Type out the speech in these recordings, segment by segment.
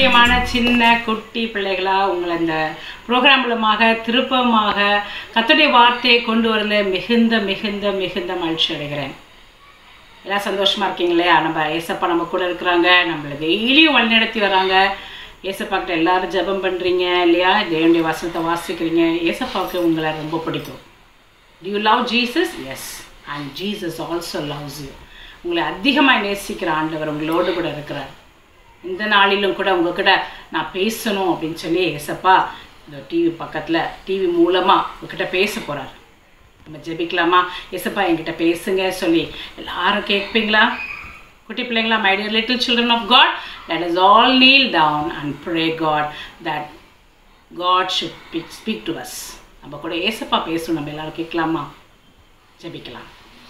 பிரியமான சின்ன குட்டி பிள்ளைகளா உங்களை இந்த ப்ரோக்ராம் மூலமாக திருப்பமாக கத்துடைய வார்த்தையை கொண்டு வரல மிகுந்த மிகுந்த மிகுந்த மகிழ்ச்சி அடைகிறேன் எல்லாம் சந்தோஷமா இருக்கீங்க இல்லையா நம்ம ஏசப்பா நம்ம கூட இருக்கிறாங்க நம்மளை டெய்லியும் வழிநடத்தி வராங்க ஏசப்பாக்கிட்ட எல்லாரும் ஜெபம் பண்ணுறீங்க இல்லையா தேவனுடைய வசனத்தை வாசிக்கிறீங்க ஏசப்பாவுக்கு உங்களை ரொம்ப பிடிக்கும் do you love jesus yes and Jesus also loves you உங்களை அதிகமாக நேசிக்கிற ஆண்டவர் உங்களோடு கூட இருக்கிறார் இந்த நாளிலும் கூட உங்ககிட்ட நான் பேசணும் அப்படின்னு சொல்லி ஏசப்பா இந்த டிவி பக்கத்தில் டிவி மூலமாக உங்ககிட்ட பேச போகிறார் நம்ம ஜெபிக்கலாமா ஏசப்பா என்கிட்ட பேசுங்க சொல்லி எல்லாரும் கேட்பீங்களா குட்டி பிள்ளைங்களா my dear little children of God let is all kneel down and pray God that God should speak speak to us நம்ம கூட ஏசப்பா பேசணும் நம்ம எல்லாரும் கேட்கலாமா ஜெபிக்கலாம்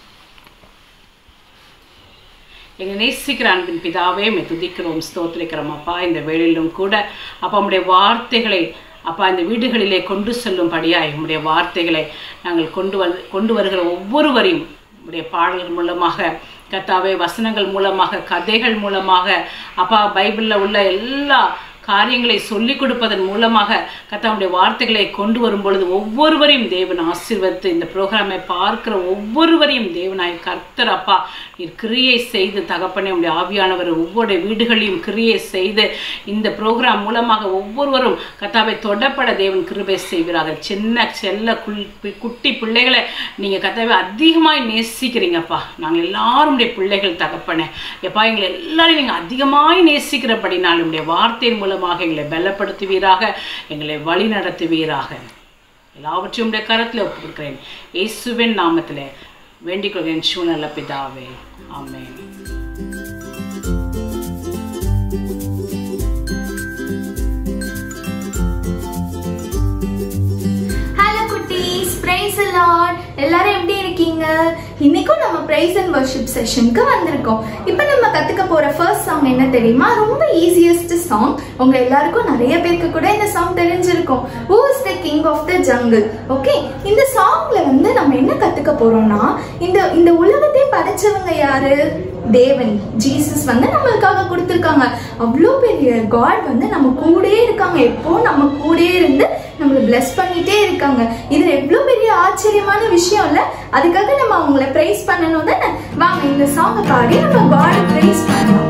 எங்கள் நேசிக்கிற அன்பின் பிதாவே மே துதிக்கிறோம் ஸ்தோத்திரிக்கிறோம் அப்பா இந்த வேளையிலும் கூட அப்பா உம்முடைய வார்த்தைகளை அப்பா இந்த வீடுகளிலே கொண்டு செல்லும்படியாய் உம்முடைய வார்த்தைகளை நாங்கள் கொண்டு வந்து கொண்டு வருகிற ஒவ்வொருவரையும் உம்முடைய பாடல்கள் மூலமாக கத்தாவே வசனங்கள் மூலமாக கதைகள் மூலமாக அப்பா பைபிளில் உள்ள எல்லா காரியங்களை சொல்லிக் கொடுப்பதன் மூலமாக கத்தாவுடைய வார்த்தைகளை கொண்டு வரும் பொழுது ஒவ்வொருவரையும் தேவன் ஆசீர்வதித்து இந்த ப்ரோக்ராமை பார்க்கிற ஒவ்வொருவரையும் தேவனாய் கர்த்தர் அப்பா நீர் கிரியை செய்து தகப்பனே உடைய ஆவியானவர் ஒவ்வொரு வீடுகளையும் கிரியை செய்து இந்த ப்ரோக்ராம் மூலமாக ஒவ்வொருவரும் கத்தாவை தொடப்பட தேவன் கிருபை செய்கிறார்கள் சின்ன செல்ல குள் பி- குட்டி பிள்ளைகளை நீங்கள் கத்தாவை அதிகமாய் நேசிக்கிறீங்கப்பா நாங்கள் எல்லாரும் உடைய பிள்ளைகள் தகப்பனே எப்பா எங்களை எல்லாரையும் நீங்கள் அதிகமாய் நேசிக்கிறபடினால் உடைய வார்த்தையின் மூலமாக எங்களை பலப்படுத்துவீராக எங்களை வழி நடத்துவீராக எல்லாவற்றையும் உடைய கரத்தில் ஒப்புக்கொடுக்கிறேன் இயேசுவின் நாமத்தில் வேண்டிக் கொள்கிறேன் சூழ்நிலை பிதாவே ஆமென் ஹலோ குட்டீஸ் பிரைஸ் லார்ட் எல்லாரும் எப்படி இருக்கீங்க இன்னைக்கும் நம்ம பிரைஸ் அண்ட் வர்ஷிப் செஷனுக்கு வந்திருக்கோம் இப்போ நம்ம கத்துக்க போற ஃபர்ஸ்ட் சாங் என்ன தெரியுமா ரொம்ப ஈஸியஸ்ட் சாங் உங்க எல்லாருக்கும் நிறைய பேருக்கு கூட இந்த சாங் தெரிஞ்சிருக்கும் who is the king of the jungle okay இந்த சாங்ல வந்து நம்ம என்ன கத்துக்க போறோம்னா இந்த இந்த உலகத்தை படைச்சவங்க யாரு தேவன் ஜீசஸ் வந்து நம்மளுக்காக கொடுத்துருக்காங்க அவ்வளோ பெரிய காட் வந்து நம்ம கூடயே இருக்காங்க எப்போ நம்ம கூடயே இருந்து நம்மளை bless பண்ணிட்டே இருக்காங்க இது எவ்வளோ பெரிய ஆச்சரியமான விஷயம் இல்ல அதுக்காக நம்ம அவங்கள ப்ரைஸ் பண்ணணும் தானே வாங்க இந்த சாங்கை பாடி நம்ம காடை ப்ரைஸ் பண்ணலாம்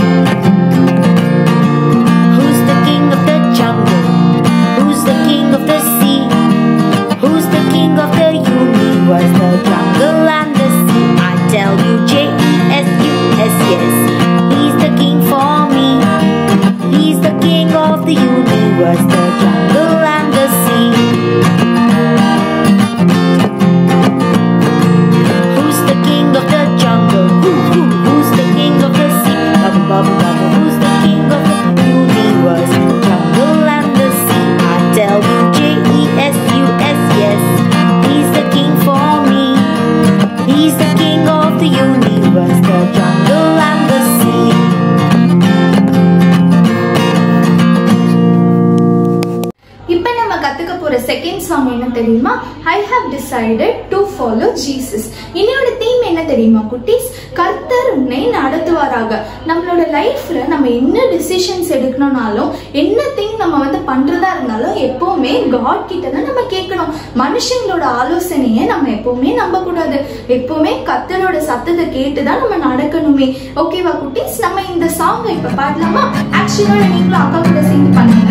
Who's the king of the jungle? Who's the king of the sea? Who's the king of the universe? The jungle and the sea. I tell you, J E S U S yes. He's the king for me. He's the king of the universe, the jungle and the sea. Who's the king of the jungle? Who, who, who's the king of the sea? Bubble, bubble, bubble. Who's the king of the universe? Jungle and the sea. I tell you, J E S U S yes. He's the king for me. He's the king of the universe, the jungle and the sea. இப்போ நம்ம கத்துக்க போற second song என்ன தெரியுமா I have decided to follow Jesus இன்னையோட theme என்ன தெரியுமா குட்டீஸ் கர்த்தர் உன்னை நடத்துவாராக நம்மளோட லைஃப்ல நம்ம என்ன டிசிஷன்ஸ் எடுக்கணும்னாலும் என்ன திங் நம்ம வந்து பண்றதா இருந்தாலும் எப்பவுமே காட் கிட்ட தான் நம்ம கேட்கணும் மனுஷங்களோட ஆலோசனையை நம்ம எப்பவுமே நம்ப கூடாது எப்பவுமே கர்த்தரோட சத்தத்தை கேட்டு தான் நம்ம நடக்கணுமே ஓகேவா குட்டீஸ் நம்ம இந்த சாங்கை இப்ப பாடலாமா ஆக்சுவலா நீங்களும் அக்கா கூட சேர்ந்து பண்ணுங்க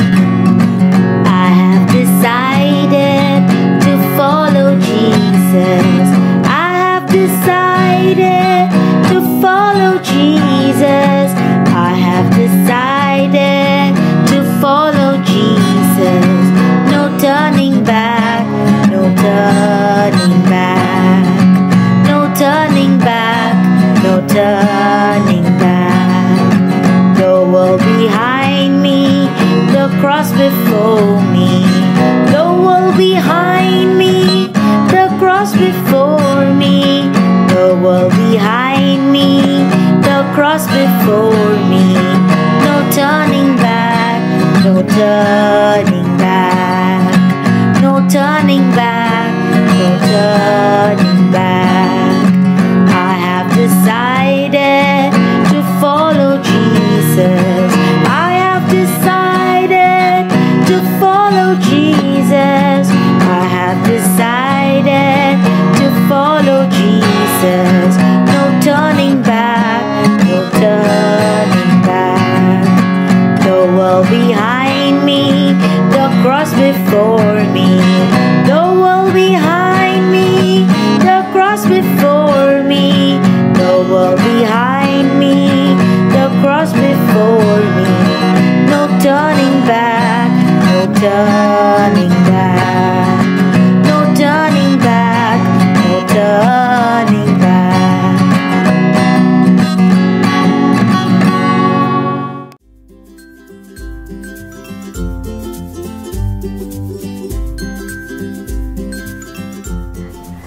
I have decided to follow Jesus. I have decided to follow Jesus. I have decided to follow Jesus. No turning back, no turning back, no turning back, no turning back. The world behind me, the cross before me. The world behind me, the cross before me. The world behind me, the cross before me. No turning back, no turning back, no turning back, no turning back. I have decided to follow Jesus. I have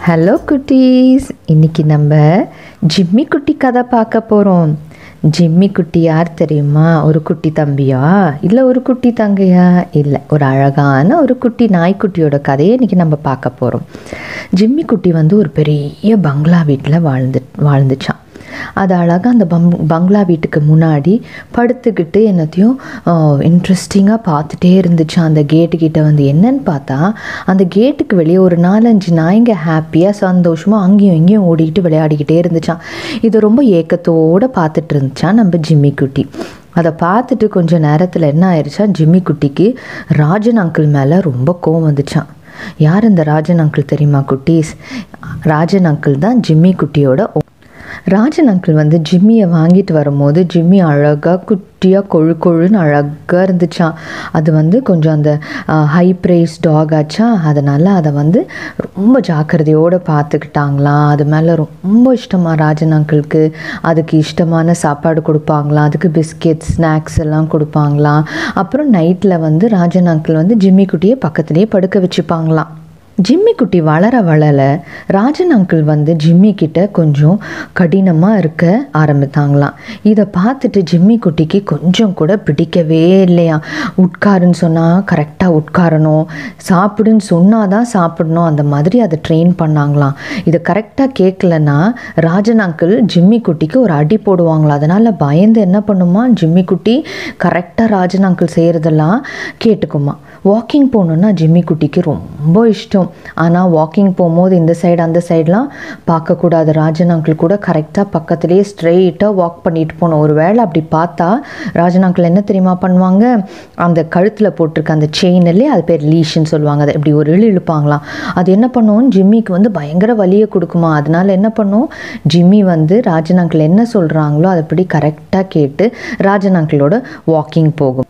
hello குட்டீஸ் இன்னைக்கு நம்ம Jimmy குட்டி கதை பார்க்க போகிறோம் Jimmy குட்டி யார் தெரியுமா ஒரு குட்டி தம்பியா இல்லை ஒரு குட்டி தங்கையா இல்லை ஒரு அழகான ஒரு குட்டி நாய்க்குட்டியோட கதையை இன்னைக்கு நம்ம பார்க்க போகிறோம் ஜிம்மி குட்டி வந்து ஒரு பெரிய பங்களா வீட்டில் வாழ்ந்து வாழ்ந்துச்சான் அது அழகாக அந்த பங் பங்களா வீட்டுக்கு முன்னாடி படுத்துக்கிட்டு என்னத்தையும் இன்ட்ரெஸ்டிங்காக பார்த்துட்டே இருந்துச்சு அந்த கேட்டுக்கிட்ட வந்து என்னன்னு பார்த்தா அந்த கேட்டுக்கு வெளியே ஒரு நாலஞ்சு நாய்ங்க ஹாப்பியாக சந்தோஷமாக அங்கேயும் இங்கேயும் ஓடிக்கிட்டு விளையாடிக்கிட்டே இருந்துச்சான் இது ரொம்ப ஏக்கத்தோடு பார்த்துட்டு இருந்துச்சான் நம்ம ஜிம்மி குட்டி அதை பார்த்துட்டு கொஞ்சம் நேரத்தில் என்ன ஆயிடுச்சா ஜிம்மி குட்டிக்கு ராஜன் அங்கிள் மேலே ரொம்ப கோவம் வந்துச்சான் யார் இந்த ராஜன் அங்கிள் தெரியுமா குட்டீஸ் ராஜன் அங்கிள் தான் ஜிம்மி குட்டியோட ராஜன் அங்கிள் வந்து ஜிம்மியை வாங்கிட்டு வரும்போது ஜிம்மி அழகாக குட்டியாக கொழு கொழுன்னு அழகாக இருந்துச்சான் அது வந்து கொஞ்சம் அந்த ஹை ப்ரைஸ் டாக் ஆச்சா அதனால் அதை வந்து ரொம்ப ஜாக்கிரதையோடு பார்த்துக்கிட்டாங்களாம் அது மேலே ரொம்ப இஷ்டமாக ராஜன் அங்கிளுக்கு அதுக்கு இஷ்டமான சாப்பாடு கொடுப்பாங்களாம் அதுக்கு பிஸ்கெட் ஸ்நாக்ஸ் எல்லாம் கொடுப்பாங்களாம் அப்புறம் நைட்டில் வந்து ராஜன் அங்கிள் வந்து ஜிம்மி குட்டியை பக்கத்துலேயே படுக்க வச்சுப்பாங்களாம் ஜிம்மி குட்டி வளர வளர ராஜன் அங்கிள் வந்து ஜிம்மி கிட்ட கொஞ்சம் கடினமாக இருக்க ஆரம்பித்தாங்களாம் இதை பார்த்துட்டு ஜிம்மி குட்டிக்கு கொஞ்சம் கூட பிடிக்கவே இல்லையா உட்காருன்னு சொன்னால் கரெக்டாக உட்காரணும் சாப்பிடுன்னு சொன்னால் தான் சாப்பிடணும் அந்த மாதிரி அதை ட்ரெயின் பண்ணாங்களாம் இதை கரெக்டாக கேட்கலன்னா ராஜன் அங்கிள் ஜிம்மி குட்டிக்கு ஒரு அடி போடுவாங்களாம் அதனால் பயந்து என்ன பண்ணுமா ஜிம்மி குட்டி கரெக்டாக ராஜன் அங்கிள் செய்கிறதெல்லாம் கேட்டுக்குமா வாக்கிங் போகணுன்னா ஜிம்மி குட்டிக்கு ரொம்ப இஷ்டம் ஆனால் வாக்கிங் போகும்போது இந்த சைடு அந்த சைடெலாம் பார்க்கக்கூடாது ராஜன் அங்கிள் கூட கரெக்டாக பக்கத்துலேயே ஸ்ட்ரெயிட்டாக வாக் பண்ணிட்டு போகணும் ஒரு வேளை அப்படி பார்த்தா ராஜன் அங்கிள் என்ன தெரியுமா பண்ணுவாங்க அந்த கழுத்தில் போட்டிருக்க அந்த செயினிலே அது பேர் லீஷ்ன்னு சொல்லுவாங்க அதை இப்படி ஒரு இழு இழுப்பாங்களாம் அது என்ன பண்ணும் ஜிம்மிக்கு வந்து பயங்கர வலியை கொடுக்குமா அதனால என்ன பண்ணும் ஜிம்மி வந்து ராஜன் அங்கிள் என்ன சொல்கிறாங்களோ அதை அப்படி கரெக்டாக கேட்டு ராஜன் அங்கிளோட வாக்கிங் போகும்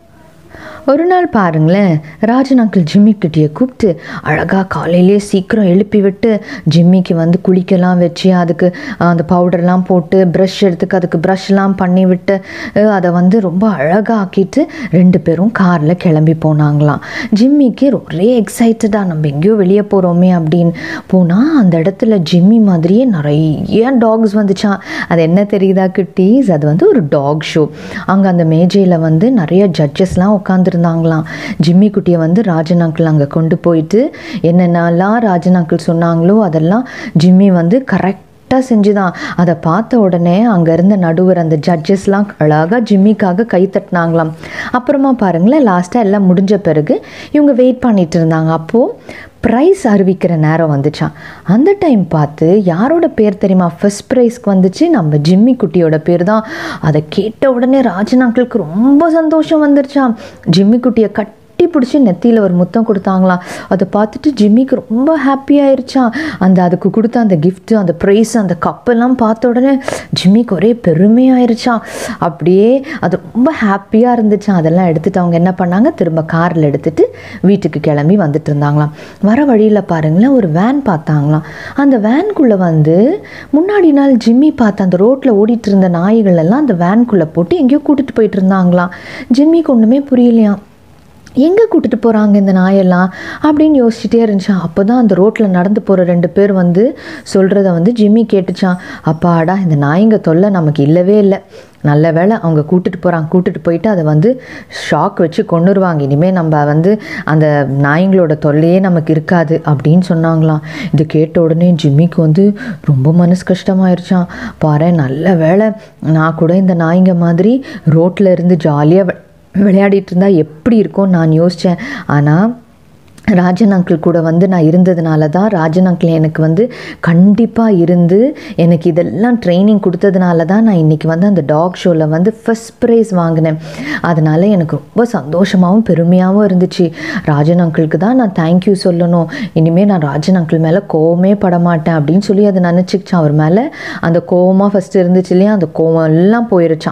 ஒரு நாள் பாருங்களேன் ராஜன் அங்கிள் ஜிம்மி கிட்டியை கூப்பிட்டு அழகாக காலையிலே சீக்கிரம் எழுப்பி விட்டு ஜிம்மிக்கு வந்து குளிக்கலாம் வச்சு அதுக்கு அந்த பவுடர்லாம் போட்டு ப்ரஷ் எடுத்துக்கு அதுக்கு ப்ரஷ்லாம் பண்ணி விட்டு அஹ், அதை வந்து ரொம்ப அழகாக ஆக்கிட்டு ரெண்டு பேரும் காரில் கிளம்பி போனாங்களாம் ஜிம்மிக்கு ஒரே எக்ஸைட்டடாக நம்ம எங்கேயோ வெளியே போகிறோமே அப்படின்னு போனால் அந்த இடத்துல ஜிம்மி மாதிரியே நிறைய டாக்ஸ் வந்துச்சான் அது என்ன தெரியுதா குட்டீஸ் அது வந்து ஒரு டாக் ஷோ அங்கே அந்த மேஜையில் வந்து நிறைய ஜட்ஜஸ்லாம் உட்காந்துருந்தாங்களாம் ஜிம்மி குட்டியை வந்து ராஜன் அங்கிள் அங்கே கொண்டு போயிட்டு என்னென்னலாம் ராஜன் அங்கிள் சொன்னாங்களோ அதெல்லாம் ஜிம்மி வந்து கரெக்ட் கரெக்டாக செஞ்சுதான் அதை பார்த்த உடனே அங்கே இருந்த நடுவர் அந்த ஜட்ஜஸ்லாம் அழகாக ஜிம்மிக்காக கை தட்டினாங்களாம் அப்புறமா பாருங்களேன் லாஸ்ட்டாக எல்லாம் முடிஞ்ச பிறகு இவங்க வெயிட் பண்ணிட்டு இருந்தாங்க அப்போது ப்ரைஸ் அறிவிக்கிற நேரம் வந்துச்சான் அந்த டைம் பார்த்து யாரோட பேர் தெரியுமா ஃபர்ஸ்ட் ப்ரைஸ்க்கு வந்துச்சு நம்ம ஜிம்மி குட்டியோட பேர் தான் அதை கேட்ட உடனே ராஜன் அங்கிளுக்கு ரொம்ப சந்தோஷம் வந்துருச்சான் ஜிம்மி குட்டியை கட் கட்டி பிடிச்சி நெத்தியில் ஒரு முத்தம் கொடுத்தாங்களாம் அதை பார்த்துட்டு ஜிம்மிக்கு ரொம்ப ஹாப்பி ஆயிருச்சான் அந்த அதுக்கு கொடுத்த அந்த கிஃப்ட்டு அந்த ப்ரைஸ் அந்த கப்பெல்லாம் பார்த்த உடனே ஜிம்மிக்கு ஒரே பெருமையாயிருச்சான் அப்படியே அது ரொம்ப ஹாப்பியாக இருந்துச்சான் அதெல்லாம் எடுத்துட்டு அவங்க என்ன பண்ணாங்க திரும்ப காரில் எடுத்துட்டு வீட்டுக்கு கிளம்பி வந்துட்டு இருந்தாங்களாம் வர வழியில் பாருங்களேன் ஒரு வேன் பார்த்தாங்களாம் அந்த வேன்குள்ளே வந்து முன்னாடி நாள் ஜிம்மி பார்த்த அந்த ரோட்டில் ஓடிட்டு இருந்த நாய்கள் எல்லாம் அந்த வேன்குள்ளே போட்டு எங்கேயோ கூட்டிட்டு போயிட்டு இருந்தாங்களாம் ஜிம்மிக்கு ஒன்றுமே புரியலையாம் எங்கே கூட்டிட்டு போகிறாங்க இந்த நாயெல்லாம் அப்படின்னு யோசிச்சுட்டே இருந்துச்சான் அப்போ தான் அந்த ரோட்டில் நடந்து போகிற ரெண்டு பேர் வந்து சொல்கிறத வந்து ஜிம்மி கேட்டுச்சான் அப்பாடா இந்த நாய்ங்க தொல்லை நமக்கு இல்லவே இல்லை நல்ல வேளை அவங்க கூட்டிட்டு போகிறாங்க கூட்டிட்டு போயிட்டு அதை வந்து ஷாக் வச்சு கொண்டுருவாங்க இனிமேல் நம்ம வந்து அந்த நாய்ங்களோட தொல்லையே நமக்கு இருக்காது அப்படின்னு சொன்னாங்களாம் இது கேட்ட உடனே ஜிம்மிக்கு வந்து ரொம்ப மனசு கஷ்டமாயிருச்சான் பாரு நல்ல வேளை நான் கூட இந்த நாய்ங்க மாதிரி ரோட்டில் இருந்து ஜாலியாக விளையாடிட்டு இருந்தா எப்படி இருக்கும் நான் யோசித்தேன் ஆனால் ராஜன் அங்கிள் கூட வந்து நான் இருந்ததுனால தான் ராஜன் அங்கிள் எனக்கு வந்து கண்டிப்பாக இருந்து எனக்கு இதெல்லாம் ட்ரைனிங் கொடுத்ததுனால தான் நான் இன்றைக்கி வந்து அந்த டாக் ஷோவில் வந்து ஃபஸ்ட் ப்ரைஸ் வாங்கினேன் அதனால் எனக்கு ரொம்ப சந்தோஷமாகவும் பெருமையாகவும் இருந்துச்சு ராஜன் அங்கிளுக்கு தான் நான் தேங்க்யூ சொல்லணும் இனிமேல் நான் ராஜன் அங்கிள் மேலே கோவமே பட மாட்டேன் அப்படின்னு சொல்லி அதை நினச்சிக்கிச்சான் அவர் மேலே அந்த கோவமாக ஃபஸ்ட்டு இருந்துச்சு இல்லையா அந்த கோவம் எல்லாம் போயிருச்சான்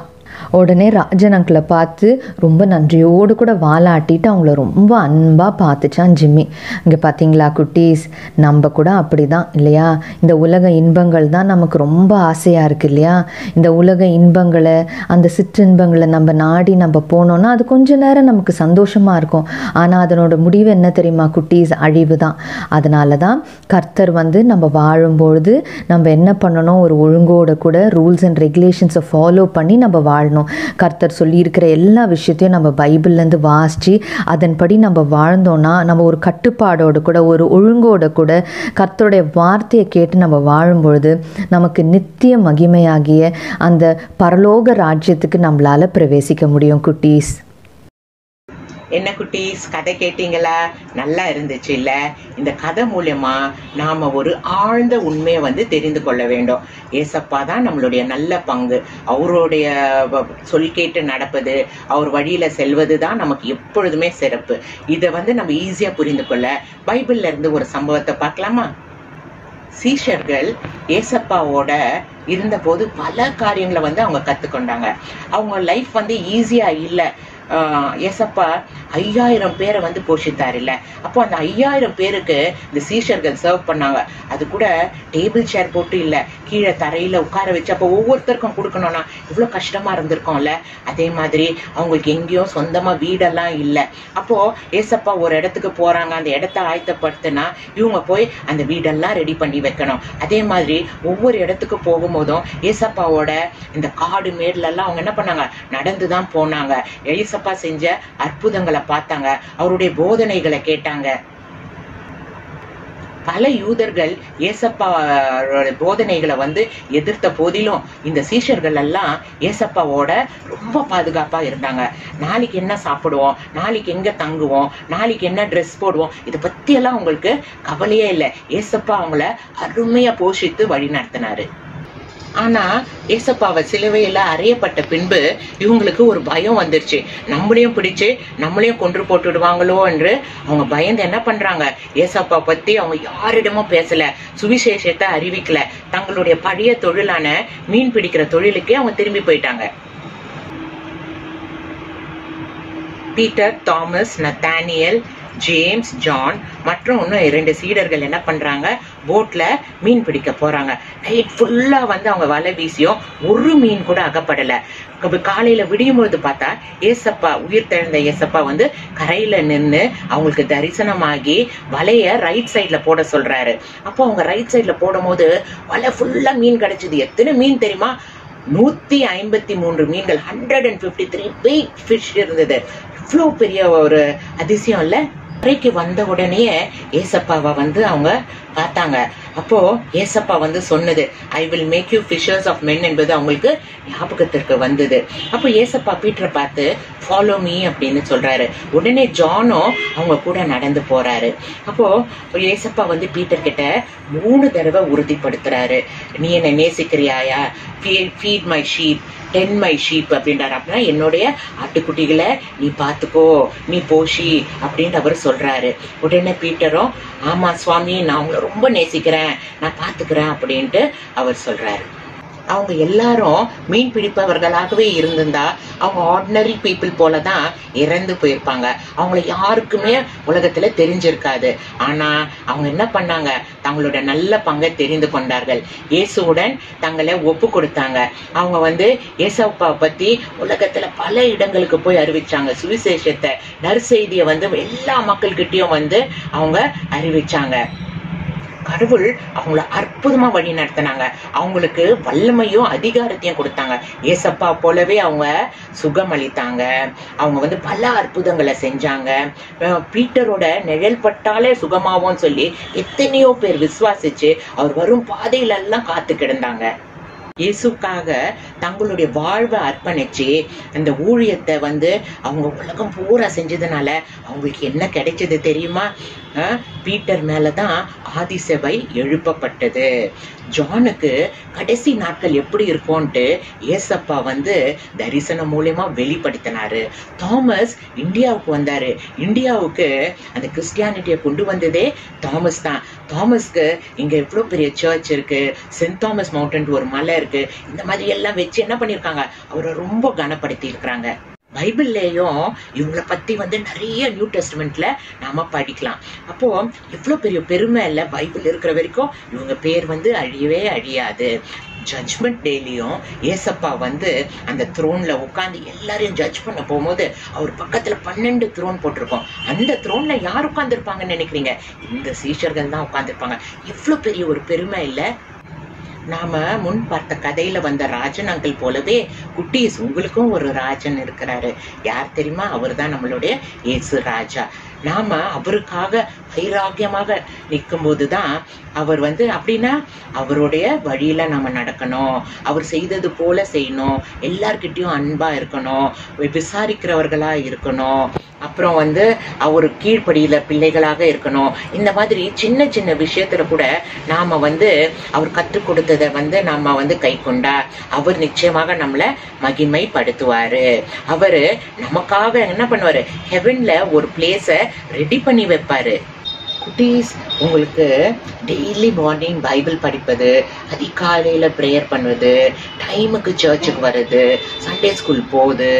உடனே ராஜன் அங்கிளை பார்த்து ரொம்ப நன்றியோடு கூட வாலாட்டிட்டு அவங்கள ரொம்ப அன்பாக பார்த்துச்சான் ஜிம்மி இங்கே பார்த்தீங்களா குட்டீஸ் நம்ம கூட அப்படி தான் இல்லையா இந்த உலக இன்பங்கள் தான் நமக்கு ரொம்ப ஆசையாக இருக்குது இல்லையா இந்த உலக இன்பங்களை அந்த சிற்றின்பங்களை நம்ம நாடி நம்ம போனோம்னா அது கொஞ்ச நேரம் நமக்கு சந்தோஷமாக இருக்கும் ஆனால் அதனோட முடிவு என்ன தெரியுமா குட்டீஸ் அழிவு தான் அதனால தான் கர்த்தர் வந்து நம்ம வாழும்பொழுது நம்ம என்ன பண்ணணும் ஒரு ஒழுங்கோட கூட ரூல்ஸ் அண்ட் ரெகுலேஷன்ஸை ஃபாலோ பண்ணி நம்ம வாழணும் கர்த்தர் சொல்லியிருக்கிற எல்லா விஷயத்தையும் நம்ம பைபிள்லேருந்து வாசித்து அதன்படி நம்ம வாழ்ந்தோன்னா நம்ம ஒரு கட்டுப்பாடோட கூட ஒரு ஒழுங்கோட கூட கர்த்தருடைய வார்த்தையை கேட்டு நம்ம வாழும்பொழுது நமக்கு நித்திய மகிமையாகிய அந்த பரலோக ராஜ்யத்துக்கு நம்மளால் பிரவேசிக்க முடியும் குட்டீஸ் என்ன குட்டீஸ் கதை கேட்டீங்களா நல்லா இருந்துச்சு இல்ல இந்த கதை மூலியமா நாம ஒரு ஆழ்ந்த உண்மையை வந்து தெரிந்து கொள்ள வேண்டும் ஏசப்பா தான் நம்மளுடைய நல்ல பங்கு அவருடைய வ- சொல் கேட்டு நடப்பது அவர் வழியில செல்வது தான் நமக்கு எப்பொழுதுமே சிறப்பு இதை வந்து நம்ம ஈஸியா புரிந்து கொள்ள பைபிள்ல இருந்து ஒரு சம்பவத்தை பார்க்கலாமா சீஷர்கள் ஏசப்பாவோட இருந்தபோது பல காரியங்களை வந்து அவங்க கத்துக்கொண்டாங்க அவங்க லைஃப் வந்து ஈஸியா இல்லை ஆஹ் ஏசப்பா ஐயாயிரம் பேரை வந்து போஷித்தார் இல்ல அப்போ அந்த ஐயாயிரம் பேருக்கு இந்த சீஷர்கள் சர்வ் பண்ணாங்க அது கூட டேபிள் சேர் போட்டு இல்ல கீழே தரையில உட்கார வச்சு அப்போ ஒவ்வொருத்தருக்கும் கொடுக்கணும்னா இவ்வளோ கஷ்டமா இருந்திருக்கும்ல அதே மாதிரி அவங்களுக்கு எங்கேயும் சொந்தமா வீடெல்லாம் இல்லை அப்போ ஏசப்பா ஒரு இடத்துக்கு போறாங்க அந்த இடத்த ஆயத்தப்படுத்தினா இவங்க போய் அந்த வீடெல்லாம் ரெடி பண்ணி வைக்கணும் அதே மாதிரி ஒவ்வொரு இடத்துக்கு போகும்போதும் ஏசப்பாவோட இந்த காடு மேட்ல எல்லாம் அவங்க என்ன பண்ணாங்க நடந்து தான் போனாங்க ஏசப்பா செஞ்ச அற்புதங்களை பார்த்தாங்க அவருடைய போதனைகளை கேட்டாங்க பல யூதர்கள் ஏசப்பா போதனைகளை வந்து எதிர்த்த போதிலும் இந்த சீஷர்கள் எல்லாம் ஏசப்பாவோட ரொம்ப பாதுகாப்பா இருந்தாங்க நாளைக்கு என்ன சாப்பிடுவோம் நாளைக்கு எங்க தங்குவோம் நாளைக்கு என்ன ட்ரெஸ் போடுவோம் இதை பத்தி எல்லாம் உங்களுக்கு கவலையே இல்லை ஏசப்பா அவங்கள அருமையா போஷித்து வழி நடத்தினாரு ஆனா ஏசப்பாவை சிலுவையில அறையப்பட்ட பின்பு இவங்களுக்கு ஒரு பயம் வந்துருச்சு நம்மளையும் பிடிச்சு நம்மளையும் கொன்று போட்டுடுவாங்களோ என்று அவங்க பயந்து என்ன பண்றாங்க ஏசப்பா பத்தி அவங்க யாரிடமும் பேசல சுவிசேஷத்தை அறிவிக்கல தங்களுடைய பழைய தொழிலான மீன் பிடிக்கிற தொழிலுக்கே அவங்க திரும்பி போயிட்டாங்க Peter Thomas Nathaniel James John மற்றும் இன்னும் இரண்டு சீடர்கள் என்ன பண்றாங்க போட்ல மீன் பிடிக்க போறாங்க நைட் ஃபுல்லா வந்து அவங்க வலை வீசியும் ஒரு மீன் கூட அகப்படல அப்ப காலையில விடியும் பொழுது பார்த்தா ஏசப்பா உயிர் தெழுந்த ஏசப்பா வந்து கரையில நின்னு அவங்களுக்கு தரிசனமாகி வலைய ரைட் சைட்ல போட சொல்றாரு அப்போ அவங்க ரைட் சைட்ல போடும் போது வலை ஃபுல்லா மீன் கிடைச்சது எத்தனை மீன் தெரியுமா நூத்தி ஐம்பத்தி மூன்று மீன்கள் hundred and fifty three big fish இருந்தது இவ்வளோ பெரிய ஒரு அதிசயம் இல்ல கரைக்கு வந்த உடனே ஏசப்பாவை வந்து அவங்க பார்த்தாங்க அப்போ ஏசப்பா வந்து சொன்னது I will make you fishers of men என்பது அவங்களுக்கு ஞாபகத்திற்கு வந்தது அப்போ ஏசப்பா பீட்டரை பார்த்து ஃபாலோ மீ அப்படின்னு சொல்றாரு உடனே ஜானும் அவங்க கூட நடந்து போறாரு அப்போ ஏசப்பா வந்து பீட்டர் கிட்ட மூணு தடவை உறுதிப்படுத்துறாரு நீ என்னை நேசிக்கிறியாயா feed my sheep tend my sheep அப்படின்றாரு அப்படின்னா என்னுடைய ஆட்டுக்குட்டிகளை நீ பார்த்துக்கோ நீ போஷி அப்படின்னு அவர் சொல்றாரு உடனே பீட்டரும் ஆமா சுவாமி நான் உங்களை ரொம்ப நேசிக்கிறேன் நான் பார்த்துக்கிறேன் அப்படின்ட்டு அவர் சொல்றாரு அவங்க எல்லாரும் மீன் பிடிப்பவர்களாகவே இருந்திருந்தா அவங்க ஆர்டினரி பீப்புள் போல தான் இறந்து போயிருப்பாங்க அவங்கள யாருக்குமே உலகத்துல தெரிஞ்சிருக்காது ஆனா அவங்க என்ன பண்ணாங்க தங்களோட நல்ல பங்கை தெரிந்து கொண்டார்கள் இயேசுவுடன் தங்களை ஒப்பு கொடுத்தாங்க அவங்க வந்து ஏசப்பா பத்தி உலகத்துல பல இடங்களுக்கு போய் அறிவிச்சாங்க சுவிசேஷத்தை நற்செய்தியை வந்து எல்லா மக்கள்கிட்டயும் வந்து அவங்க அறிவிச்சாங்க கடவுள் அவங்கள அற்புதமா வழி நடத்தினாங்க அவங்களுக்கு வல்லமையும் அதிகாரத்தையும் கொடுத்தாங்க ஏசப்பா போலவே அவங்க சுகம் அளித்தாங்க அவங்க வந்து பல அற்புதங்களை செஞ்சாங்க அஹ் பீட்டரோட நிழல் பட்டாலே சுகமாவோன்னு சொல்லி எத்தனையோ பேர் விசுவாசிச்சு அவர் வரும் பாதையில எல்லாம் காத்து கிடந்தாங்க இயேசுக்காக தங்களுடைய வாழ்வை அர்ப்பணிச்சு அந்த ஊழியத்தை வந்து அவங்க உலகம் பூரா செஞ்சதுனால அவங்களுக்கு என்ன கிடைச்சது தெரியுமா அஹ் பீட்டர் மேலதான் ஆதிசபை எழுப்பப்பட்டது ஜானுக்கு கடைசி நாட்கள் எப்படி இருக்கும்ன்ட்டு ஏசப்பா வந்து தரிசனம் மூலியமா வெளிப்படுத்தினாரு தாமஸ் இந்தியாவுக்கு வந்தாரு இந்தியாவுக்கு அந்த கிறிஸ்டியானிட்டியை கொண்டு வந்ததே தாமஸ் தான் தாமஸ்க்கு இங்க எவ்வளவு பெரிய சர்ச் இருக்கு சென்ட் தாமஸ் மவுண்டன் ஒரு மலை இருக்கு இந்த மாதிரி எல்லாம் வச்சு என்ன பண்ணிருக்காங்க அவரை ரொம்ப கனப்படுத்தி இருக்கிறாங்க பைபிள்லேயும் இவங்களை பத்தி வந்து நிறைய நியூ டெஸ்ட்மெண்ட்ல நாம படிக்கலாம் அப்போ இவ்வளோ பெரிய பெருமை இல்லை பைபிள் இருக்கிற வரைக்கும் இவங்க பேர் வந்து அழியவே அழியாது ஜட்ஜ்மெண்ட் டேலியும் ஏசப்பா வந்து அந்த த்ரோன்ல உட்காந்து எல்லாரையும் ஜட்ஜ் பண்ண போகும்போது அவர் பக்கத்துல பன்னெண்டு த்ரோன் போட்டிருக்கோம் அந்த த்ரோன்ல யார் உட்காந்துருப்பாங்கன்னு நினைக்கிறீங்க இந்த சீஷர்கள் தான் உட்காந்துருப்பாங்க இவ்வளோ பெரிய ஒரு பெருமை இல்லை நாம முன் பார்த்த கதையில வந்த ராஜன் அங்கிள் போலவே குட்டீஸ் உங்களுக்கும் ஒரு ராஜன் இருக்கிறாரு யார் தெரியுமா அவர் தான் நம்மளுடைய இயேசு ராஜா நாம அவருக்காக வைராக்கியமாக நிற்கும்போது தான் அவர் வந்து அப்படின்னா அவருடைய வழியில நாம நடக்கணும் அவர் செய்தது போல செய்யணும் எல்லார்கிட்டயும் அன்பா இருக்கணும் விசாரிக்கிறவர்களா இருக்கணும் அப்புறம் வந்து அவர் கீழ்ப்படியில பிள்ளைகளாக இருக்கணும் இந்த மாதிரி சின்ன சின்ன விஷயத்துல கூட நாம வந்து அவர் கற்றுக் கொடுத்ததை வந்து நாம வந்து கை கொண்டா அவர் நிச்சயமாக நம்மளை மகிமைப்படுத்துவாரு அவரு நமக்காக என்ன பண்ணுவாரு ஹெவன்ல ஒரு பிளேஸ ரெடி பண்ணி வைப்பாரு குட்டீஸ் உங்களுக்கு டெய்லி மார்னிங் பைபிள் படிப்பது அதிகாலையில் ப்ரேயர் பண்ணுவது டைமுக்கு சர்ச்சுக்கு வர்றது சண்டே ஸ்கூல் போகுது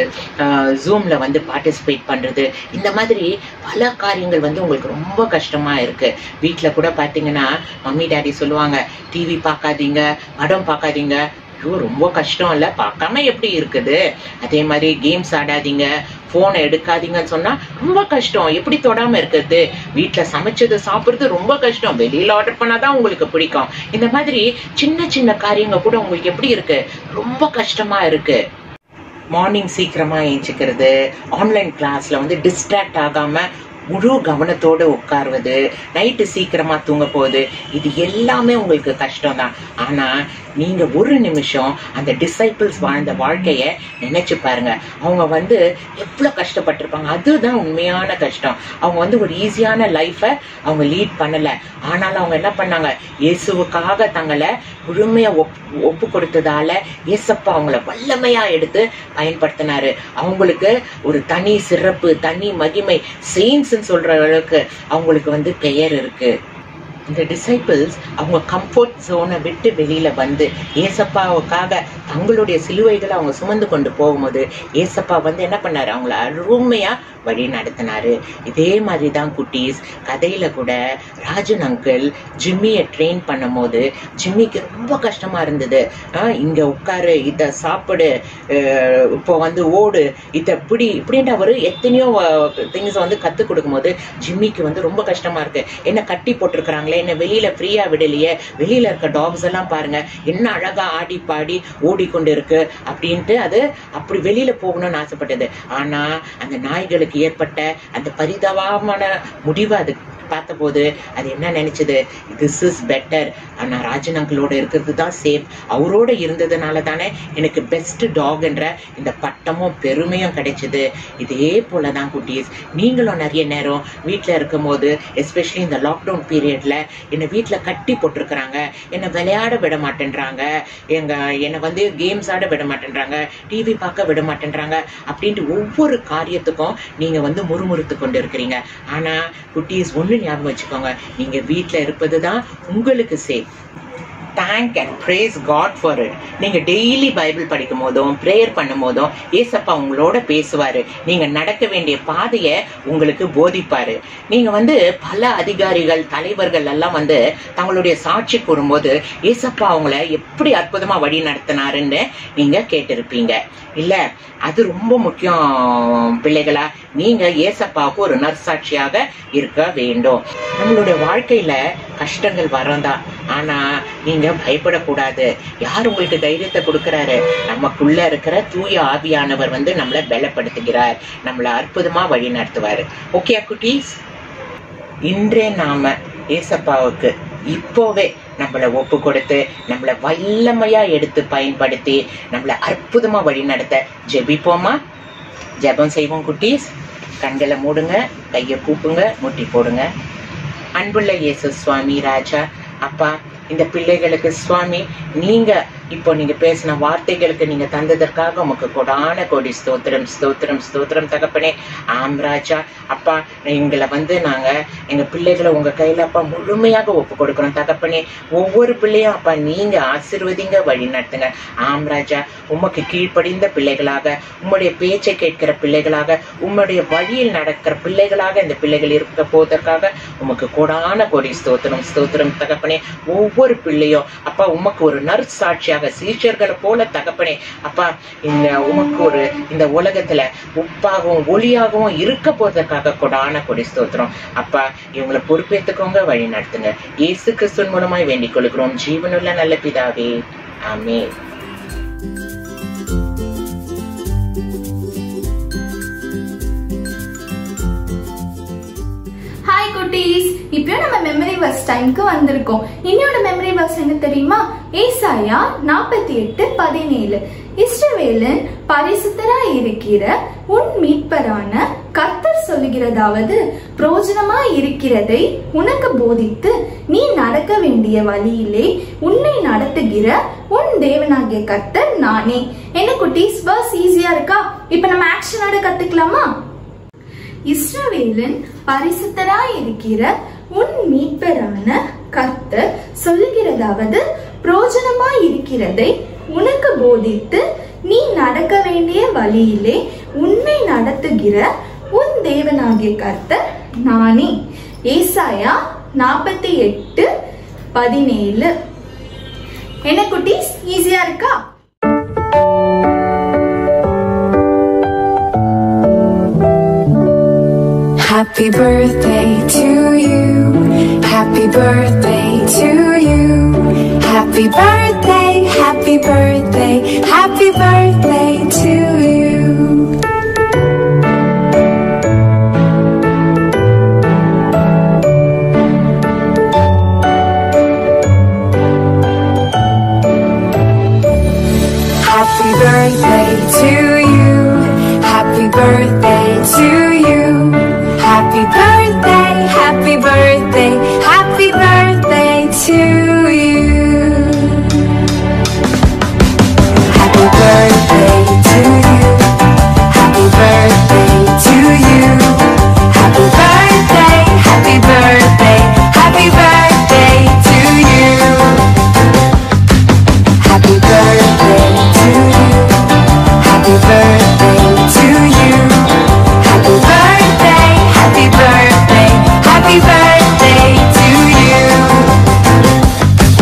ஜூமில் வந்து பார்ட்டிசிபேட் பண்ணுறது இந்த மாதிரி பல காரியங்கள் வந்து உங்களுக்கு ரொம்ப கஷ்டமாக இருக்குது வீட்டில் கூட பார்த்தீங்கன்னா மம்மி டாடி சொல்லுவாங்க டிவி பார்க்காதீங்க படம் பார்க்காதீங்க ஐயோ ரொம்ப கஷ்டம் இல்லை பார்க்காம எப்படி இருக்குது அதே மாதிரி கேம்ஸ் ஆடாதீங்க ஃபோனை எடுக்காதீங்கன்னு சொன்னா ரொம்ப கஷ்டம் எப்படி தொடாம இருக்கிறது வீட்டில் சமைச்சது சாப்பிடுறது ரொம்ப கஷ்டம் வெளியில ஆர்டர் பண்ணாதான் உங்களுக்கு பிடிக்கும் இந்த மாதிரி சின்ன சின்ன காரியங்கள் கூட உங்களுக்கு எப்படி இருக்கு ரொம்ப கஷ்டமா இருக்கு மார்னிங் சீக்கிரமா ஏஞ்சிக்கிறது ஆன்லைன் கிளாஸ்ல வந்து டிஸ்ட்ராக்ட் ஆகாம முழு கவனத்தோட உட்காருவது நைட்டு சீக்கிரமா தூங்க போகுது இது எல்லாமே உங்களுக்கு கஷ்டம் தான் ஆனா நீங்க ஒரு நிமிஷம் அந்த டிசைபிள்ஸ் வாழ்ந்த வாழ்க்கைய நினைச்சு பாருங்க அவங்க வந்து எவ்வளவு கஷ்டப்பட்டிருப்பாங்க அதுதான் உண்மையான கஷ்டம் அவங்க வந்து ஒரு ஈஸியான லைஃபை அவங்க லீட் பண்ணல ஆனாலும் அவங்க என்ன பண்ணாங்க இயேசுவுக்காக தங்களை முழுமையா ஒப் ஒப்பு கொடுத்ததால இயேசப்பா அவங்கள வல்லமையா எடுத்து பயன்படுத்தினாரு அவங்களுக்கு ஒரு தனி சிறப்பு தனி மகிமை செயின்ஸ்ன்னு சொல்ற அளவுக்கு அவங்களுக்கு வந்து பெயர் இருக்கு இந்த டிசைபிள்ஸ் அவங்க கம்ஃபர்ட் ஜோனை விட்டு வெளியில வந்து ஏசப்பாவுக்காக தங்களுடைய சிலுவைகளை அவங்க சுமந்து கொண்டு போகும்போது ஏசப்பா வந்து என்ன பண்ணாரு அவங்கள அருமையா வழி நடத்தினாரு இதே மாதிரி தான் குட்டீஸ் கதையில கூட ராஜன் அங்கிள் ஜிம்மியை ட்ரெயின் பண்ணும்போது ஜிம்மிக்கு ரொம்ப கஷ்டமா இருந்தது ஆஹ் இங்க உட்காரு இத சாப்பிடு அஹ் இப்போ வந்து ஓடு இத பிடி இப்படின்ட்டு அவரு எத்தனையோ திங்ஸ் வந்து கத்து கொடுக்கும்போது ஜிம்மிக்கு வந்து ரொம்ப கஷ்டமா இருக்கு என்ன கட்டி போட்டிருக்கிறாங்களே என்ன வெளியில ஃப்ரீயா விடலையே வெளியில இருக்க டாக்ஸ் எல்லாம் பாருங்க என்ன அழகா ஆடி பாடி ஓடிக்கொண்டு இருக்கு அப்படின்ட்டு அது அப்படி வெளியில போகணும்னு ஆசைப்பட்டது ஆனா அந்த நாய்களுக்கு ஏற்பட்ட அந்த பரிதாபமான முடிவு அது பார்த்தபோது அது என்ன நினைச்சது திஸ் இஸ் பெட்டர் ஆனா ராஜன் அங்கிளோட இருக்கிறது தான் சேஃப் அவரோட இருந்ததுனால தானே எனக்கு பெஸ்ட் டாக்ன்ற இந்த பட்டமும் பெருமையும் கிடைச்சது இதே போல தான் குட்டீஸ் நீங்களும் நிறைய நேரம் வீட்டில் இருக்கும்போது எஸ்பெஷலி இந்த லாக்டவுன் பீரியட்ல என்னை வீட்டில் கட்டி போட்டிருக்கிறாங்க என்னை விளையாட விட மாட்டேன்றாங்க எங்க என்னை வந்து கேம்ஸ் ஆட விட மாட்டேன்றாங்க டிவி பார்க்க விட மாட்டேன்றாங்க அப்படின்ட்டு ஒவ்வொரு காரியத்துக்கும் நீங்க வந்து முறுமுறுத்து கொண்டு இருக்கிறீங்க ஆனா குட்டீஸ் ஒண்ணு ஞாபகம் வச்சுக்கோங்க நீங்க வீட்ல இருப்பது தான் உங்களுக்கு safe thank and praise God for it நீங்க டெய்லி பைபிள் படிக்கும் போதும் ப்ரேயர் பண்ணும் போதும் ஏசப்பா உங்களோட பேசுவாரு நீங்க நடக்க வேண்டிய பாதையை உங்களுக்கு போதிப்பாரு நீங்க வந்து பல அதிகாரிகள் தலைவர்கள் எல்லாம் வந்து தங்களுடைய சாட்சி கூறும்போது ஏசப்பா அவங்கள எப்படி அற்புதமா வழி நடத்தினாருன்னு நீங்க கேட்டிருப்பீங்க இல்ல அது ரொம்ப முக்கியம் பிள்ளைகளா நீங்க ஏசப்பாவுக்கு ஒரு நற்சாட்சியாக இருக்க வேண்டும் நம்மளுடைய வாழ்க்கையில கஷ்டங்கள் வரதான் ஆனா நீங்க பயப்படக்கூடாது யார் உங்களுக்கு தைரியத்தை கொடுக்கறாரு நமக்குள்ள இருக்கிற தூய ஆவியானவர் வந்து நம்மளை பலப்படுத்துகிறார் நம்மளை அற்புதமா வழி நடத்துவாரு ஓகே குட்டீஸ் இன்றே நாம ஏசப்பாவுக்கு இப்போவே நம்மளை ஒப்பு கொடுத்து நம்மளை வல்லமையா எடுத்து பயன்படுத்தி நம்மளை அற்புதமா வழி நடத்த ஜெபிப்போமா ஜெபம் செய்வோம் குட்டீஸ் கண்களை மூடுங்க கையை கூப்புங்க முட்டி போடுங்க அன்புள்ள இயேசு சுவாமி ராஜா அப்பா இந்த பிள்ளைகளுக்கு சுவாமி நீங்க இப்போ நீங்க பேசின வார்த்தைகளுக்கு நீங்க தந்ததற்காக உமக்கு கொடான கோடி ஸ்தோத்திரம் ஸ்தோத்திரம் ஸ்தோத்திரம் தகப்பனே ஆம் ராஜா அப்பா எங்களை வந்து நாங்க எங்க பிள்ளைகளை உங்க கையில அப்பா முழுமையாக ஒப்பு கொடுக்கிறோம் தகப்பனே ஒவ்வொரு பிள்ளையும் அப்பா நீங்க ஆசிர்வதிங்க வழி நடத்துங்க ஆம் ராஜா உமக்கு கீழ்ப்படிந்த பிள்ளைகளாக உம்முடைய பேச்சை கேட்கிற பிள்ளைகளாக உம்முடைய வழியில் நடக்கிற பிள்ளைகளாக இந்த பிள்ளைகள் இருக்க போவதற்காக உமக்கு கூடான கோடி ஸ்தோத்திரம் ஸ்தோத்திரம் தகப்பனே ஒவ்வொரு பிள்ளையும் அப்பா உமக்கு ஒரு நற்சாட்சியாக சீஷர்களை போல தகப்பனே அப்பா இந்த உமக்கு ஒரு இந்த உலகத்துல உப்பாகவும் ஒளியாகவும் இருக்க போவதற்காக கொடான கொடி ஸ்தோத்திரம் அப்பா இவங்களை பொறுப்பேற்றுக்கோங்க வழி நடத்துங்க இயேசு கிறிஸ்துவின் மூலமாய் வேண்டிக் கொள்கிறோம் ஜீவனுள்ள நல்ல பிதாவே ஆமென் ஹாய் குட்டீஸ் இப்போ நம்ம மெமரி வர்ஸ் டைம்க்கு வந்திருக்கோம் இன்னையோட மெமரி வர்ஸ் என்ன தெரியுமா ஏசாயா நாற்பத்தி எட்டு பதினேழு இஸ்ரவேலன் பரிசுத்தராய் இருக்கிற உன் மீட்பரான கர்த்தர் சொல்லுகிறதாவது பிரோஜனமாய் இருக்கிறதை உனக்கு போதித்து நீ நடக்க வேண்டிய வழியிலே உன்னை நடத்துகிற உன் தேவனாகிய கர்த்தர் நானே என்ன குட்டீஸ் வர்ஸ் ஈஸியா இருக்கா இப்போ நம்ம ஆக்ஷனோட கத்துக்கலாமா இஸ்ரவேலின் பரிசுத்தராய் இருக்கிற உன் மீட்பரான கர்த்தர் சொல்லுகிறதாவது பிரோஜனமாய் இருக்கிறதை உனக்கு போதித்து நீ நடக்க வேண்டிய வழியிலே உன்னை நடத்துகிற உன் தேவனாகிய கர்த்தர் நானே ஏசாயா நாற்பத்தி எட்டு பதினேழு என்ன குட்டீஸ் ஈஸியா இருக்கா Happy birthday to you. Happy birthday to you. Happy birthday, happy birthday, happy birthday to you. Happy birthday to you. Happy birthday to you. Happy birthday, happy birthday, happy birthday to you. Happy birthday to you. Happy birthday to you. Happy birthday, happy birthday, happy birthday to you. Happy birthday to you. Happy birthday to you. Happy birthday, happy birthday, happy birthday to you.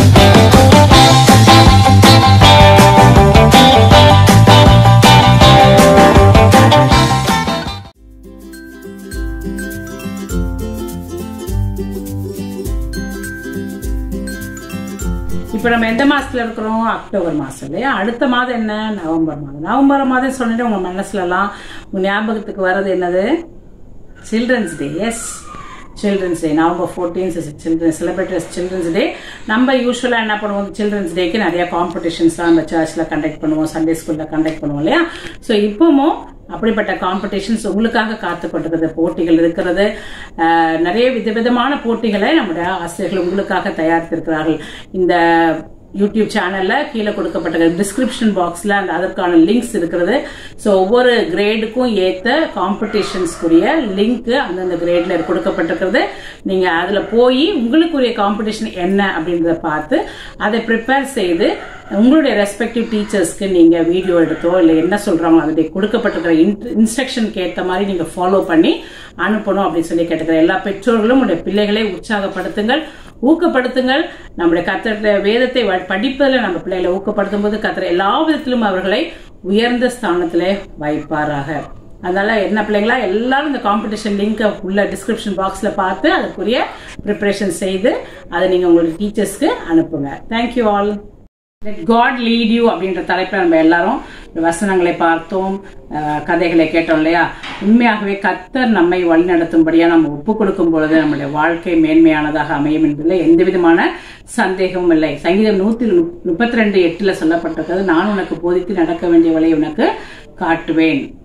இப்போ நம்ம எந்த மாசத்துல இருக்கிறோம் October மாசம் இல்லையா அடுத்த மாதம் என்ன நவம்பர் மாதம் நவம்பர் மாதம் சொன்னிட்டு உங்க மனசுலலாம் உங்க ஞாபகத்துக்கு வர்றது என்னது children's day yes children's day November fourteen children celebrate children's day நம்ம யூஸ்வலாக என்ன பண்ணுவோம் சில்ட்ரன்ஸ் டேக்கு நிறைய காம்படிஷன்ஸ்லாம் நம்ம சர்ச்சில் கண்டக்ட் பண்ணுவோம் சண்டே ஸ்கூலில் கண்டக்ட் பண்ணுவோம் இல்லையா ஸோ இப்போவும் அப்படிப்பட்ட காம்படிஷன்ஸ் உங்களுக்காக காத்துக்கொண்டிருக்கிறது போட்டிகள் இருக்கிறது அஹ், நிறைய விதவிதமான போட்டிகளை நம்முடைய ஆசிரியர்கள் உங்களுக்காக தயாரித்திருக்கிறார்கள் இந்த யூடியூப் சேனல்ல கீழே கொடுக்கப்பட்ட டிஸ்கிரிப்ஷன் பாக்ஸ்ல அந்த அதற்கான லிங்க்ஸ் இருக்கிறது ஸோ ஒவ்வொரு கிரேடுக்கும் ஏத்த காம்படிஷன்ஸ்க்குரிய லிங்க் அந்தந்த கிரேட்ல கொடுக்கப்பட்டிருக்கிறது நீங்க அதுல போய் உங்களுக்குரிய காம்படிஷன் என்ன அப்படின்றத பார்த்து அதை ப்ரிப்பேர் செய்து உங்களுடைய ரெஸ்பெக்டிவ் டீச்சர்ஸ்க்கு நீங்க வீடியோ எடுத்தோ இல்லை என்ன சொல்றாங்களோ அதனுடைய கொடுக்கப்பட்டிருக்கிற இன்ஸ்ட்ரக்ஷனுக்கு ஏற்ற மாதிரி நீங்க ஃபாலோ பண்ணி அனுப்பணும் அப்படின்னு சொல்லி கேட்டுக்கிறேன் எல்லா பெற்றோர்களும் உடைய பிள்ளைகளை உற்சாகப்படுத்துங்கள் ஊக்கப்படுத்துங்கள் நம்முடைய கத்திர வேதத்தை வ- படிப்பதில் நம்ம பிள்ளைகளை ஊக்கப்படுத்தும் போது கத்திர எல்லா விதத்திலும் அவர்களை உயர்ந்த ஸ்தானத்திலே வைப்பாராக அதனால என்ன பிள்ளைங்களா எல்லாரும் இந்த காம்படிஷன் லிங்கை உள்ள டிஸ்கிரிப்ஷன் பாக்ஸ்ல பார்த்து அதுக்குரிய ப்ரிப்பரேஷன் செய்து அதை நீங்க உங்களுடைய டீச்சர்ஸ்க்கு அனுப்புங்க thank you all let God lead you அப்படின்ற தலைப்பில் நம்ம எல்லாரும் வசனங்களை பார்த்தோம் அஹ், கதைகளை கேட்டோம் இல்லையா உண்மையாகவே கத்தர் நம்மை வழிநடத்தும்படியா நம்ம ஒப்பு கொடுக்கும் பொழுது நம்முடைய வாழ்க்கை மேன்மையானதாக அமையும் என்பதில் எந்த விதமான சந்தேகமும் இல்லை சங்கீதம் நூத்தி முப்பத்தி ரெண்டு எட்டுல சொல்லப்பட்டிருக்கிறது நான் உனக்கு போதித்து நடக்க வேண்டிய வழியை உனக்கு காட்டுவேன்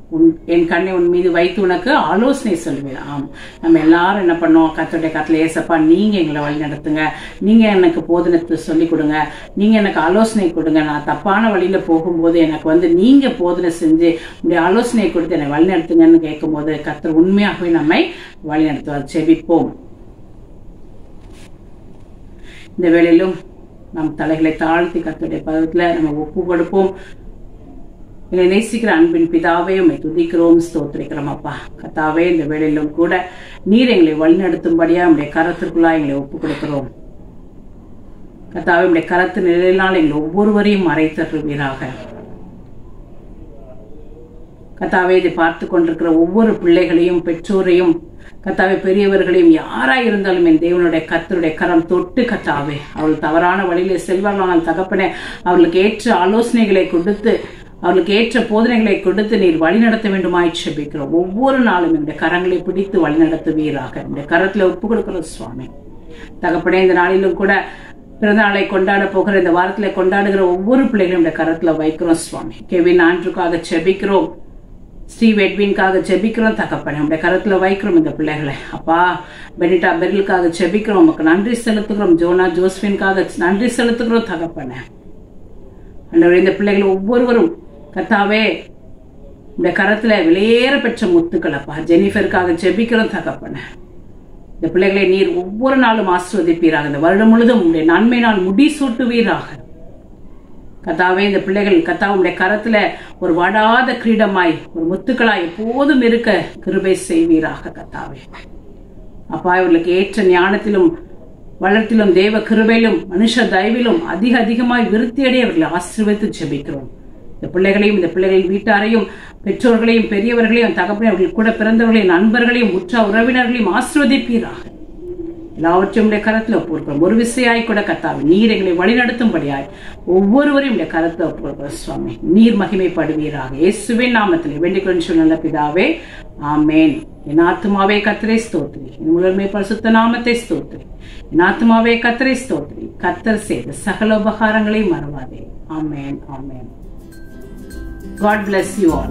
உன் என் கண்ணை உன் மீது வைத்து உனக்கு ஆலோசனை சொல்வேன் ஆம் நம்ம எல்லாரும் என்ன பண்ணோம் கத்தோடைய கத்துல ஏசப்பா நீங்க எங்களை வழி நடத்துங்க நீங்க எனக்கு போதனத்தை சொல்லி கொடுங்க நீங்க எனக்கு ஆலோசனை கொடுங்க நான் தப்பான வழியில போகும்போது எனக்கு வந்து நீங்க போதனை செஞ்சு உங்களுடைய ஆலோசனை கொடுத்து என்னை வழி நடத்துங்கன்னு கேட்கும்போது கத்தர் உண்மையாகவே நம்மை வழி நடத்துவார் செபிப்போம் இந்த வேளையிலும் நம் தலைகளை தாழ்த்தி கத்துடைய பதத்துல நம்ம ஒப்பு கொடுப்போம் எங்களை நேசிக்கிற அன்பின் பிதாவே உண்மை துதிக்கிறோம் ஸ்தோத்திரிக்கிறோம் அப்பா கத்தாவே இந்த வேளையிலும் கூட நீர் எங்களை வழிநடத்தும்படியா உடைய கரத்திற்குள்ளா எங்களை ஒப்பு கொடுக்கிறோம் கத்தாவே உடைய கரத்து நிலையினால் எங்களை ஒவ்வொருவரையும் மறைத்தருவீராக கத்தாவே இதை பார்த்து கொண்டிருக்கிற ஒவ்வொரு பிள்ளைகளையும் பெற்றோரையும் கத்தாவே பெரியவர்களையும் யாரா இருந்தாலும் என் தேவனுடைய கத்தருடைய கரம் தொட்டு கத்தாவே அவள் தவறான வழியில செல்வார்களானால் தகப்பனே அவர்களுக்கு ஏற்ற ஆலோசனைகளை கொடுத்து அவர்களுக்கு ஏற்ற போதனைகளை கொடுத்து நீர் வழி நடத்த வேண்டுமாய் செபிக்கிறோம் ஒவ்வொரு நாளும் இந்த கரங்களை பிடித்து வழி நடத்துவீராக இந்த கரத்துல ஒப்பு கொடுக்கிறோம் சுவாமி தகப்பனே இந்த நாளிலும் கூட பிறந்தநாளை கொண்டாட போகிற இந்த வாரத்துல கொண்டாடுகிற ஒவ்வொரு பிள்ளைகளும் இந்த கரத்துல வைக்கிறோம் சுவாமி கெவின் ஆண்டுக்காக செபிக்கிறோம் ஸ்டீவ் எட்வின்காக ஜெபிக்கிறோம் தகப்பனே நம்முடைய கரத்துல வைக்கிறோம் இந்த பிள்ளைகளை அப்பா பெனிட்டா பெரிலுக்காக ஜெபிக்கிறோம் உமக்கு நன்றி செலுத்துகிறோம் ஜோனா ஜோஸ்பின்காக நன்றி செலுத்துகிறோம் தகப்பனே ஆண்டவரே இந்த பிள்ளைகள் ஒவ்வொருவரும் கத்தாவே இந்த கரத்துல வெளியேற பெற்ற முத்துக்கள் அப்பா ஜெனிஃபருக்காக ஜெபிக்கிறோம் தகப்பனே இந்த பிள்ளைகளை நீர் ஒவ்வொரு நாளும் ஆசிர்வதிப்பீராக இந்த வருடம் முழுதும் உங்களுடைய நன்மை நாள் முடி சூட்டுவீராக கத்தாவே இந்த பிள்ளைகள் கத்தாவுடைய கரத்துல ஒரு வாடாத கிரீடமாய் ஒரு முத்துக்களாய் எப்போதும் இருக்க கிருபை செய்வீராக கத்தாவே அப்பா இவர்களுக்கு ஏற்ற ஞானத்திலும் வளர்த்திலும் தேவ கிருபையிலும் மனுஷ தயவிலும் அதிக அதிகமாய் விருத்தியடைய அவர்களை ஆசீர்வதித்து ஜெபிக்கிறோம் இந்த பிள்ளைகளையும் இந்த பிள்ளைகளின் வீட்டாரையும் பெற்றோர்களையும் பெரியவர்களையும் தகப்பனை அவர்கள் கூட பிறந்தவர்களையும் நண்பர்களையும் உற்ற உறவினர்களையும் ஆசிர்வதிப்பீராக எல்லாவற்றையும் உடைய கரத்துல ஒப்புக்கிறோம் ஒரு விசையாய் கூட கத்தாவி நீர் எங்களை வழிநடத்தும்படியாய் ஒவ்வொருவரையும் உடைய கரத்துல ஒப்புக்கிறோம் சுவாமி நீர் மகிமைப்படுவீராக இயேசுவின் நாமத்தில் வேண்டிக் கொண்டு சொன்ன பிதாவே ஆமேன் என் ஆத்மாவே கத்தரை ஸ்தோத்திரி என் முதன்மை பரிசுத்த நாமத்தை ஸ்தோத்திரி என் ஆத்மாவே கத்தரை ஸ்தோத்திரி கத்தர் செய்த சகல உபகாரங்களை மறவாதே ஆமேன் ஆமேன் God bless you all.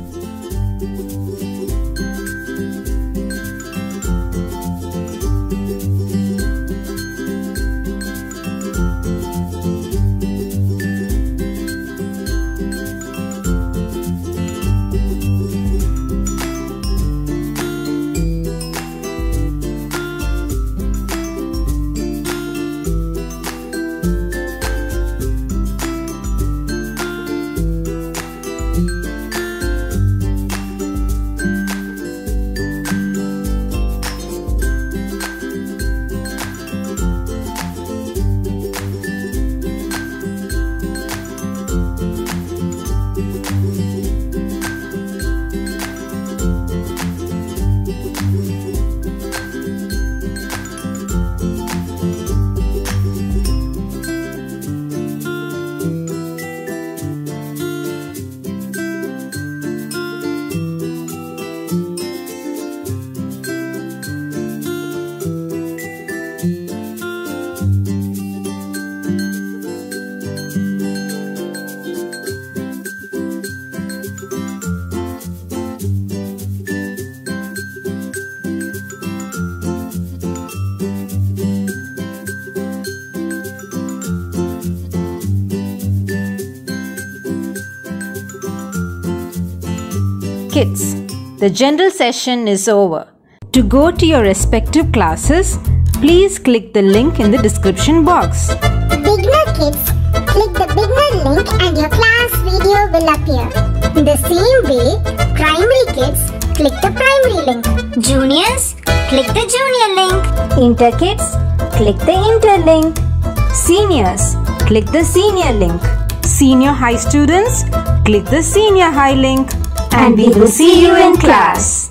Kids, the general session is over. To go to your respective classes, please click the link in the description box. Beginner kids, click the beginner link and your class video will appear. In the same way, primary kids, click the primary link. Juniors, click the junior link. Inter kids, click the inter link. Seniors, click the senior link. Senior high students, click the senior high link. And we will see you in class.